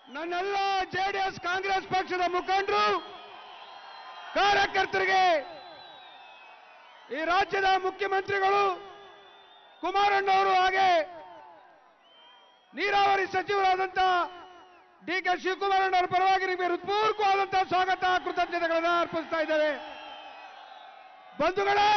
ನನ್ನೆಲ್ಲ ಜೆಡಿಎಸ್ ಕಾಂಗ್ರೆಸ್ ಪಕ್ಷದ ಮುಖಂಡರು ಕಾರ್ಯಕರ್ತರಿಗೆ ಈ ರಾಜ್ಯದ ಮುಖ್ಯಮಂತ್ರಿಗಳು ಕುಮಾರಣ್ಣವರು ಹಾಗೆ ನೀರಾವರಿ ಸಚಿವರಾದಂತ ಡಿ ಕೆ ಶಿವಕುಮಾರಣ್ಣವರ ಪರವಾಗಿ ನಿಮಗೆ ಹೃತ್ಪೂರ್ವಕವಾದಂತಹ ಸ್ವಾಗತ ಕೃತಜ್ಞತೆಗಳನ್ನು ಅರ್ಪಿಸ್ತಾ ಇದ್ದೇವೆ ಬಂಧುಗಳೇ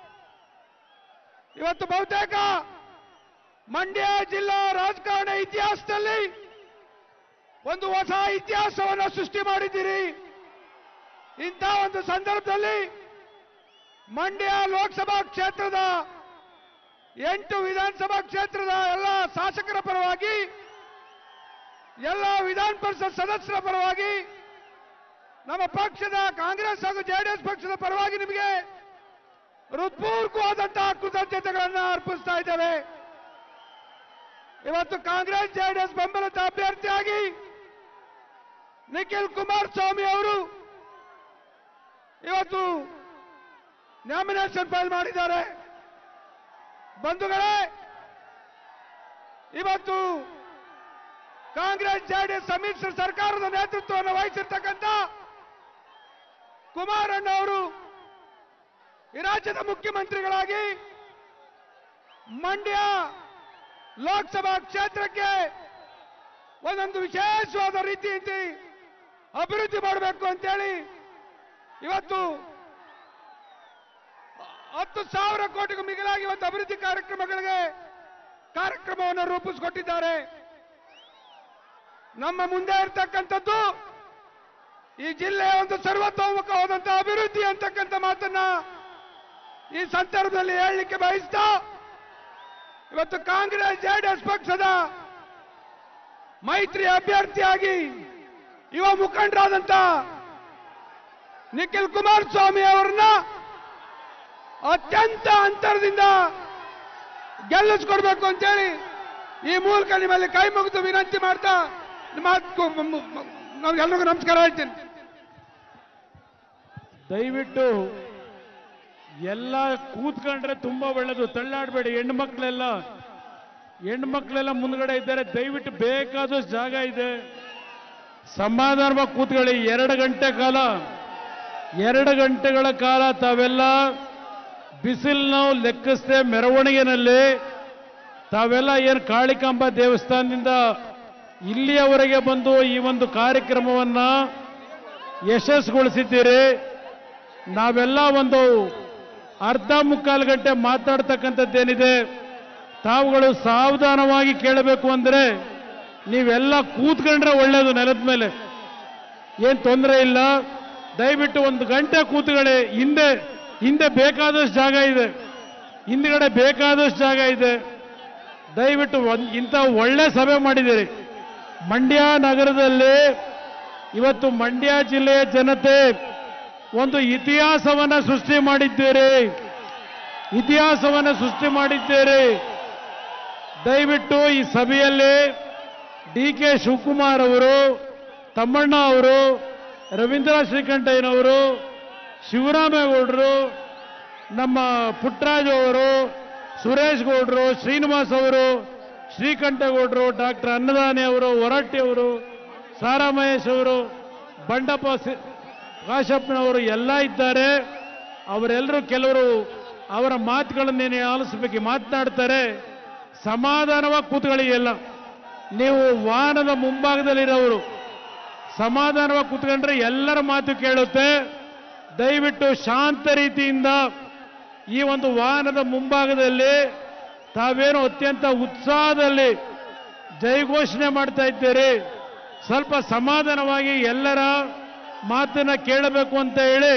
ಇವತ್ತು ಬಹುತೇಕ ಮಂಡ್ಯ ಜಿಲ್ಲಾ ರಾಜಕಾರಣ ಇತಿಹಾಸದಲ್ಲಿ ಒಂದು ಹೊಸ ಇತಿಹಾಸವನ್ನು ಸೃಷ್ಟಿ ಮಾಡಿದ್ದೀರಿ ಇಂಥ ಒಂದು ಸಂದರ್ಭದಲ್ಲಿ ಮಂಡ್ಯ ಲೋಕಸಭಾ ಕ್ಷೇತ್ರದ ಎಂಟು ವಿಧಾನಸಭಾ ಕ್ಷೇತ್ರದ ಎಲ್ಲ ಶಾಸಕರ ಪರವಾಗಿ ಎಲ್ಲ ವಿಧಾನ ಪರಿಷತ್ ಸದಸ್ಯರ ಪರವಾಗಿ ನಮ್ಮ ಪಕ್ಷದ ಕಾಂಗ್ರೆಸ್ ಹಾಗೂ ಜೆಡಿಎಸ್ ಪಕ್ಷದ ಪರವಾಗಿ ನಿಮಗೆ ಹೃತ್ಪೂರ್ವಕವಾದಂತಹ ಕೃತಜ್ಞತೆಗಳನ್ನು ಅರ್ಪಿಸ್ತಾ ಇದ್ದೇವೆ ಇವತ್ತು ಕಾಂಗ್ರೆಸ್ ಜೆಡಿಎಸ್ ಬೆಂಬಲಿತ ಅಭ್ಯರ್ಥಿಯಾಗಿ ನಿಖಿಲ್ ಕುಮಾರಸ್ವಾಮಿ ಅವರು ಇವತ್ತು ನಾಮಿನೇಷನ್ ಫೈಲ್ ಮಾಡಿದ್ದಾರೆ ಬಂಧುಗಳೇ ಇವತ್ತು ಕಾಂಗ್ರೆಸ್ ಜೆಡಿಎಸ್ ಸಮ್ಮಿಶ್ರ ಸರ್ಕಾರದ ನೇತೃತ್ವವನ್ನು ವಹಿಸಿರ್ತಕ್ಕಂಥ ಕುಮಾರಣ್ಣ ಅವರು ಈ ರಾಜ್ಯದ ಮುಖ್ಯಮಂತ್ರಿಗಳಾಗಿ ಮಂಡ್ಯ ಲೋಕಸಭಾ ಕ್ಷೇತ್ರಕ್ಕೆ ಒಂದೊಂದು ವಿಶೇಷವಾದ ರೀತಿಯಲ್ಲಿ ಅಭಿವೃದ್ಧಿ ಮಾಡಬೇಕು ಅಂತೇಳಿ ಇವತ್ತು ಹತ್ತು ಸಾವಿರ ಕೋಟಿಗೂ ಮಿಗಿಲಾಗಿ ಇವತ್ತು ಅಭಿವೃದ್ಧಿ ಕಾರ್ಯಕ್ರಮಗಳಿಗೆ ಕಾರ್ಯಕ್ರಮವನ್ನು ರೂಪಿಸಿಕೊಟ್ಟಿದ್ದಾರೆ ನಮ್ಮ ಮುಂದೆ ಇರ್ತಕ್ಕಂಥದ್ದು ಈ ಜಿಲ್ಲೆಯ ಒಂದು ಸರ್ವತೋಮುಖವಾದಂತಹ ಅಭಿವೃದ್ಧಿ ಅಂತಕ್ಕಂಥ ಮಾತನ್ನ ಈ ಸಂದರ್ಭದಲ್ಲಿ ಹೇಳಲಿಕ್ಕೆ ಬಯಸ್ತಾ ಇವತ್ತು ಕಾಂಗ್ರೆಸ್ ಜೆಡಿಎಸ್ ಪಕ್ಷದ ಮೈತ್ರಿ ಅಭ್ಯರ್ಥಿಯಾಗಿ ಯುವ ಮುಖಂಡರಾದಂತ ನಿಖಿಲ್ ಕುಮಾರಸ್ವಾಮಿ ಅವರನ್ನ ಅತ್ಯಂತ ಅಂತರದಿಂದ ಗೆಲ್ಲಿಸ್ಕೊಡ್ಬೇಕು ಅಂತೇಳಿ ಈ ಮೂಲಕ ನಿಮ್ಮಲ್ಲಿ ಕೈ ಮುಗಿದು ವಿನಂತಿ ಮಾಡ್ತಾ ನಿಮ್ಮ ಮಾತು ನಮ್ಗೆಲ್ರಿಗೂ ನಮಸ್ಕಾರ ಹೇಳ್ತೀನಿ ದಯವಿಟ್ಟು ಎಲ್ಲ ಕೂತ್ಕೊಂಡ್ರೆ ತುಂಬಾ ಒಳ್ಳೇದು ತಳ್ಳಾಡಬೇಡಿ ಹೆಣ್ಣು ಮಕ್ಕಳೆಲ್ಲ ಹೆಣ್ಣು ಮಕ್ಕಳೆಲ್ಲ ಮುಂದ್ಗಡೆ ಇದ್ದಾರೆ ದಯವಿಟ್ಟು ಬೇಕಾದಷ್ಟು ಜಾಗ ಇದೆ ಸಮಾಧಾನವಾಗಿ ಕೂತ್ಕೊಳ್ಳಿ ಎರಡು ಗಂಟೆ ಕಾಲ ಎರಡು ಗಂಟೆಗಳ ಕಾಲ ತಾವೆಲ್ಲ ಬಿಸಿಲು ನಾವು ಲೆಕ್ಕಿಸದೆ ಮೆರವಣಿಗೆನಲ್ಲಿ ತಾವೆಲ್ಲ ಏನು ಕಾಳಿಕಾಂಬ ದೇವಸ್ಥಾನದಿಂದ ಇಲ್ಲಿಯವರೆಗೆ ಬಂದು ಈ ಒಂದು ಕಾರ್ಯಕ್ರಮವನ್ನ ಯಶಸ್ಸುಗೊಳಿಸಿದ್ದೀರಿ ನಾವೆಲ್ಲ ಒಂದು ಅರ್ಧ ಮುಕ್ಕಾಲು ಗಂಟೆ ಮಾತಾಡ್ತಕ್ಕಂಥದ್ದೇನಿದೆ ತಾವುಗಳು ಸಾವಧಾನವಾಗಿ ಕೇಳಬೇಕು ಅಂದ್ರೆ ನೀವೆಲ್ಲ ಕೂತ್ಕೊಂಡ್ರೆ ಒಳ್ಳೇದು ನೆಲದ ಮೇಲೆ ಏನ್ ತೊಂದರೆ ಇಲ್ಲ ದಯವಿಟ್ಟು ಒಂದು ಗಂಟೆ ಕೂತ್ಕೊಳ್ಳಿ ಹಿಂದೆ ಹಿಂದೆ ಬೇಕಾದಷ್ಟು ಜಾಗ ಇದೆ ಹಿಂದ್ಗಡೆ ಬೇಕಾದಷ್ಟು ಜಾಗ ಇದೆ ದಯವಿಟ್ಟು ಒಂದ್- ಇಂಥ ಒಳ್ಳೆ ಸಭೆ ಮಾಡಿದ್ದೀರಿ ಮಂಡ್ಯ ನಗರದಲ್ಲಿ ಇವತ್ತು ಮಂಡ್ಯ ಜಿಲ್ಲೆಯ ಜನತೆ ಒಂದು ಇತಿಹಾಸವನ್ನ ಸೃಷ್ಟಿ ಮಾಡಿದ್ದೀರಿ ಇತಿಹಾಸವನ್ನ ಸೃಷ್ಟಿ ಮಾಡಿದ್ದೀರಿ ದಯವಿಟ್ಟು ಈ ಸಭೆಯಲ್ಲಿ ಡಿ ಕೆ ಶಿವಕುಮಾರ್ ಅವರು ತಮ್ಮಣ್ಣ ಅವರು ರವೀಂದ್ರ ಶ್ರೀಕಂಠಯ್ಯನವರು ಶಿವರಾಮೇಗೌಡರು ನಮ್ಮ ಪುಟ್ಟರಾಜು ಅವರು ಸುರೇಶ್ ಗೌಡರು ಶ್ರೀನಿವಾಸ್ ಅವರು ಶ್ರೀಕಂಠೇಗೌಡರು ಡಾಕ್ಟರ್ ಅನ್ನದಾನಿ ಅವರು ಹೊರಟ್ಟಿ ಅವರು ಸಾರಾ ಮಹೇಶ್ ಅವರು ಬಂಡಪ್ಪ ಸಿ- ಕಾಶಪ್ಪನವರು ಎಲ್ಲ ಇದ್ದಾರೆ ಅವರೆಲ್ಲರೂ ಕೆಲವರು ಅವರ ಮಾತುಗಳನ್ನೇನೆ ಆಲಿಸಬೇಕು ಮಾತನಾಡ್ತಾರೆ ಸಮಾಧಾನವಾಗಿ ಕೂತ್ಕೊಳ್ಳಿ ಎಲ್ಲ ನೀವು ವಾಹನದ ಮುಂಭಾಗದಲ್ಲಿರೋರು ಸಮಾಧಾನವಾಗಿ ಕೂತ್ಕೊಂಡ್ರೆ ಎಲ್ಲರ ಮಾತು ಕೇಳುತ್ತೆ ದಯವಿಟ್ಟು ಶಾಂತ ರೀತಿಯಿಂದ ಈ ಒಂದು ವಾಹನದ ಮುಂಭಾಗದಲ್ಲಿ ತಾವೇನು ಅತ್ಯಂತ ಉತ್ಸಾಹದಲ್ಲಿ ಜಯಘೋಷಣೆ ಮಾಡ್ತಾ ಇದ್ದೀರಿ ಸ್ವಲ್ಪ ಸಮಾಧಾನವಾಗಿ ಎಲ್ಲರ ಮಾತನ್ನ ಕೇಳಬೇಕು ಅಂತ ಹೇಳಿ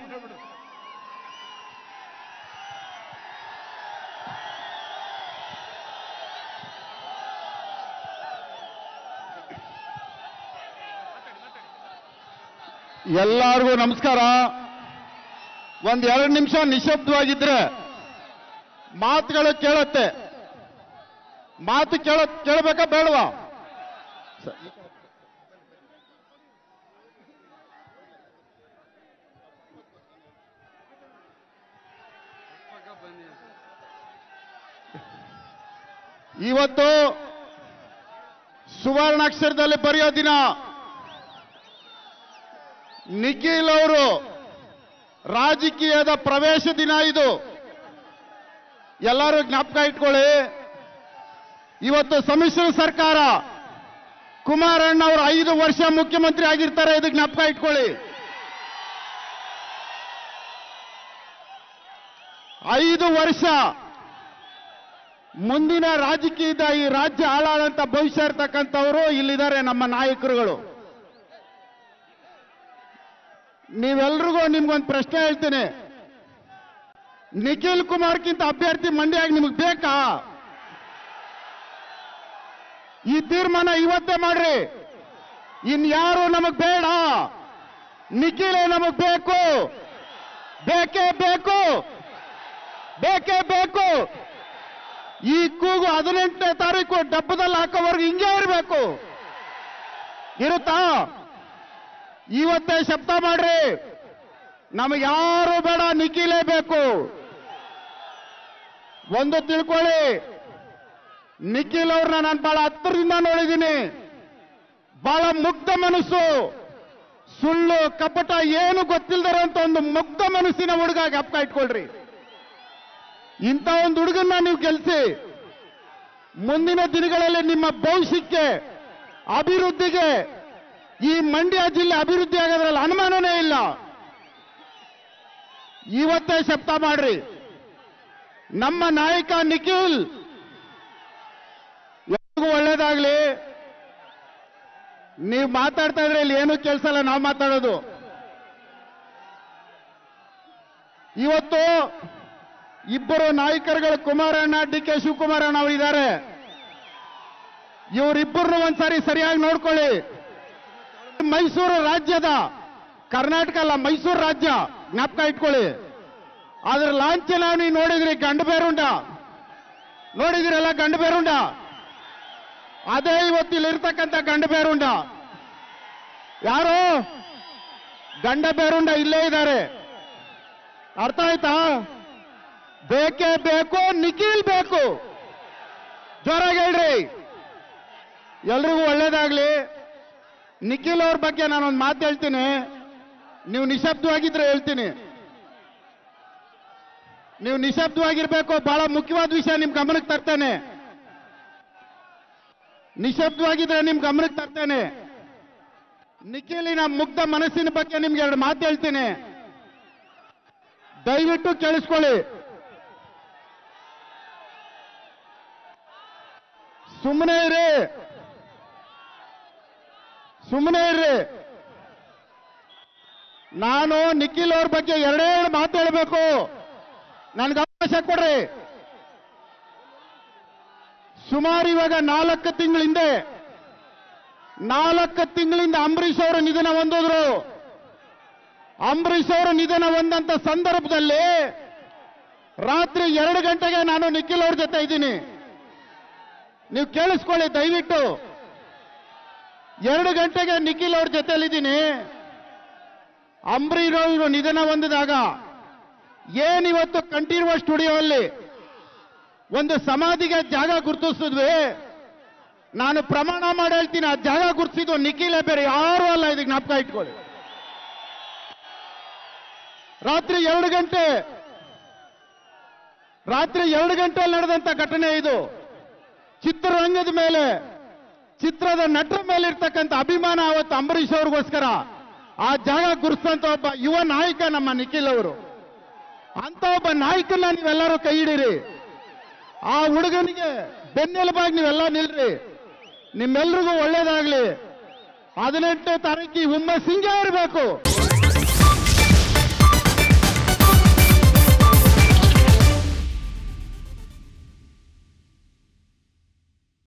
ಎಲ್ಲರಿಗೂ ನಮಸ್ಕಾರ ಒಂದ್ ಎರಡು ನಿಮಿಷ ನಿಶಬ್ದವಾಗಿದ್ರೆ ಮಾತುಗಳು ಕೇಳುತ್ತೆ ಮಾತು ಕೇಳ ಕೇಳಬೇಕಾ ಬೇಡವಾ ಸ- ಇವತ್ತು ಸುವರ್ಣಾಕ್ಷರದಲ್ಲಿ ಬರೆಯೋ ದಿನ ನಿಖಿಲ್ ಅವರು ರಾಜಕೀಯದ ಪ್ರವೇಶ ದಿನ ಇದು ಎಲ್ಲರೂ ಜ್ಞಾಪಕ ಇಟ್ಕೊಳ್ಳಿ ಇವತ್ತು ಸಮ್ಮಿಶ್ರ ಸರ್ಕಾರ ಕುಮಾರಣ್ಣ ಅವರು ಐದು ವರ್ಷ ಮುಖ್ಯಮಂತ್ರಿ ಆಗಿರ್ತಾರೆ ಇದು ಜ್ಞಾಪಕ ಇಟ್ಕೊಳ್ಳಿ ಐದು ವರ್ಷ ಮುಂದಿನ ರಾಜಕೀಯದ ಈ ರಾಜ್ಯ ಹಾಳಾದಂತ ಭವಿಷ್ಯ ಇರ್ತಕ್ಕಂಥವರು ಇಲ್ಲಿದ್ದಾರೆ ನಮ್ಮ ನಾಯಕರುಗಳು ನೀವೆಲ್ರಿಗೂ ನಿಮ್ಗೊಂದು ಪ್ರಶ್ನೆ ಹೇಳ್ತೀನಿ ನಿಖಿಲ್ ಕುಮಾರ್ಗಿಂತ ಅಭ್ಯರ್ಥಿ ಮಂಡ್ಯಾಗ ನಿಮಗೆ ಬೇಕಾ ಈ ತೀರ್ಮಾನ ಇವತ್ತೇ ಮಾಡ್ರಿ ಇನ್ಯಾರು ನಮಗ್ ಬೇಡ ನಿಖಿಲೇ ನಮಗ್ ಬೇಕು ಬೇಕೇ ಬೇಕು ಬೇಕೇ ಬೇಕು ಈ ಕೂಗು ಹದಿನೆಂಟನೇ ತಾರೀಕು ಡಬ್ಬದಲ್ಲಿ ಹಾಕೋವರೆಗೂ ಹಿಂಗೆ ಇರಬೇಕು ಇರುತ್ತಾ ಇವತ್ತೇ ಶಬ್ದ ಮಾಡ್ರಿ ನಮಗೆ ಯಾರು ಬೇಡ ನಿಖಿಲೇ ಬೇಕು ಒಂದು ತಿಳ್ಕೊಳ್ಳಿ ನಿಖಿಲ್ ಅವ್ರನ್ನ ನಾನು ಬಹಳ ಹತ್ತಿರದಿಂದ ನೋಡಿದ್ದೀನಿ ಬಹಳ ಮುಗ್ಧ ಮನಸ್ಸು ಸುಳ್ಳು ಕಪಟ ಏನು ಗೊತ್ತಿಲ್ದಿರೋ ಅಂತ ಒಂದು ಮುಗ್ಧ ಮನಸ್ಸಿನ ಹುಡುಗ ಜ್ಞಾಪಕ ಇಟ್ಕೊಳ್ರಿ ಇಂಥ ಒಂದು ಹುಡುಗನ್ನ ನೀವು ಗೆಲ್ಸಿ ಮುಂದಿನ ದಿನಗಳಲ್ಲಿ ನಿಮ್ಮ ಭವಿಷ್ಯಕ್ಕೆ ಅಭಿವೃದ್ಧಿಗೆ ಈ ಮಂಡ್ಯ ಜಿಲ್ಲೆ ಅಭಿವೃದ್ಧಿ ಆಗೋದ್ರಲ್ಲಿ ಅನುಮಾನನೇ ಇಲ್ಲ ಇವತ್ತೇ ಶಬ್ದ ಮಾಡ್ರಿ ನಮ್ಮ ನಾಯಕ ನಿಖಿಲ್ ಎಲ್ರಿಗೂ ಒಳ್ಳೇದಾಗ್ಲಿ ನೀವು ಮಾತಾಡ್ತಾ ಇದ್ರೆ ಇಲ್ಲಿ ಏನು ಕೆಲಸ ಇಲ್ಲ ನಾವು ಮಾತಾಡೋದು ಇವತ್ತು ಇಬ್ಬರು ನಾಯಕರುಗಳು ಕುಮಾರಣ್ಣ ಡಿ ಕೆ ಶಿವಕುಮಾರಣ್ಣ ಅವರಿದ್ದಾರೆ ಇವರಿಬ್ಬರನ್ನು ಒಂದ್ಸಾರಿ ಸರಿಯಾಗಿ ನೋಡ್ಕೊಳ್ಳಿ ಮೈಸೂರು ರಾಜ್ಯದ ಕರ್ನಾಟಕ ಅಲ್ಲ ಮೈಸೂರು ರಾಜ್ಯ ಜ್ಞಾಪಕ ಇಟ್ಕೊಳ್ಳಿ ಅದ್ರ ಲಾಂಛನ ನೀವು ನೋಡಿದ್ರಿ ಗಂಡು ಬೇರುಂಡ ನೋಡಿದಿರಲ್ಲ ಗಂಡು ಬೇರುಂಡ ಅದೇ ಇವತ್ತು ಇಲ್ಲಿರ್ತಕ್ಕಂಥ ಗಂಡ ಬೇರುಂಡ ಯಾರು ಗಂಡ ಬೇರುಂಡ ಇಲ್ಲೇ ಇದ್ದಾರೆ ಅರ್ಥ ಆಯ್ತಾ ಬೇಕೇ ಬೇಕು ನಿಖಿಲ್ ಬೇಕು ಜೋರಾಗಿ ಹೇಳ್ರಿ ಎಲ್ರಿಗೂ ಒಳ್ಳೇದಾಗ್ಲಿ ನಿಖಿಲ್ ಅವ್ರ ಬಗ್ಗೆ ನಾನೊಂದು ಮಾತು ಹೇಳ್ತೀನಿ ನೀವು ನಿಶಬ್ದವಾಗಿದ್ರೆ ಹೇಳ್ತೀನಿ ನೀವು ನಿಶಬ್ದವಾಗಿರ್ಬೇಕು ಬಹಳ ಮುಖ್ಯವಾದ ವಿಷಯ ನಿಮ್ ಗಮನಕ್ಕೆ ತರ್ತೇನೆ ನಿಶಬ್ದವಾಗಿದ್ರೆ ನಿಮ್ ಗಮನಕ್ಕೆ ತರ್ತೇನೆ ನಿಖಿಲಿನ ಮುಗ್ಧ ಮನಸ್ಸಿನ ಬಗ್ಗೆ ನಿಮ್ಗೆ ಎರಡು ಮಾತು ಹೇಳ್ತೀನಿ ದಯವಿಟ್ಟು ಕೇಳಿಸ್ಕೊಳ್ಳಿ ಸುಮ್ಮನೆ ಇರಿ ಸುಮ್ಮನೆ ಇರ್ರಿ ನಾನು ನಿಖಿಲ್ ಅವ್ರ ಬಗ್ಗೆ ಎರಡೇ ಎರಡು ಮಾತು ಹೇಳಬೇಕು ನನ್ಗೆ ಅವಕಾಶ ಕೊಡ್ರಿ ಸುಮಾರು ಇವಾಗ ನಾಲ್ಕು ತಿಂಗಳ ಹಿಂದೆ ನಾಲ್ಕು ತಿಂಗಳಿಂದ ಅಂಬರೀಷ್ ಅವರು ನಿಧನ ಹೊಂದಿದ್ರು ಅಂಬರೀಷ್ ಅವರು ನಿಧನ ಹೊಂದಂತ ಸಂದರ್ಭದಲ್ಲಿ ರಾತ್ರಿ ಎರಡು ಗಂಟೆಗೆ ನಾನು ನಿಖಿಲ್ ಅವ್ರ ಜೊತೆ ಇದ್ದೀನಿ ನೀವು ಕೇಳಿಸ್ಕೊಳ್ಳಿ ದಯವಿಟ್ಟು ಎರಡು ಗಂಟೆಗೆ ನಿಖಿಲ್ ಅವ್ರ ಜೊತೆಲಿದ್ದೀನಿ ಅಂಬರೀಷ್ ಅವರು ನಿಧನ ಹೊಂದಿದಾಗ ಏನಿವತ್ತು ಕಂಠೀರುವ ಸ್ಟುಡಿಯೋ ಅಲ್ಲಿ ಒಂದು ಸಮಾಧಿಗೆ ಜಾಗ ಗುರುತಿಸಿದ್ವಿ ನಾನು ಪ್ರಮಾಣ ಮಾಡಿ ಹೇಳ್ತೀನಿ ಆ ಜಾಗ ಗುರುತಿಸಿದ್ದು ನಿಖಿಲೇ ಬೇರೆ ಯಾರು ಅಲ್ಲ ಇದಕ್ಕೆ ಜ್ಞಾಪಕ ಇಟ್ಕೊಳ್ಳಿ ರಾತ್ರಿ ಎರಡು ಗಂಟೆ ರಾತ್ರಿ ಎರಡು ಗಂಟೆಯಲ್ಲಿ ನಡೆದಂತ ಘಟನೆ ಇದು ಚಿತ್ರರಂಗದ ಮೇಲೆ ಚಿತ್ರದ ನಟರ ಮೇಲೆ ಇರ್ತಕ್ಕಂಥ ಅಭಿಮಾನ ಅವತ್ತು ಅಂಬರೀಷ್ ಅವ್ರಿಗೋಸ್ಕರ ಆ ಜಾಗ ಗುರುತಿಸಂತ ಒಬ್ಬ ಯುವ ನಾಯಕ ನಮ್ಮ ನಿಖಿಲ್ ಅವರು ಅಂತ ಒಬ್ಬ ನಾಯಕನ ನೀವೆಲ್ಲರೂ ಕೈ ಹಿಡೀರಿ ಆ ಹುಡುಗನಿಗೆ ಬೆನ್ನೆಲುಬಾಗಿ ನೀವೆಲ್ಲ ನಿಲ್ರಿ ನಿಮ್ಮೆಲ್ರಿಗೂ ಒಳ್ಳೇದಾಗ್ಲಿ ಹದಿನೆಂಟನೇ ತಾರೀಕಿಗೆ ಹುಮ್ಮಸ್ಸಿಂಗೇ ಇರಬೇಕು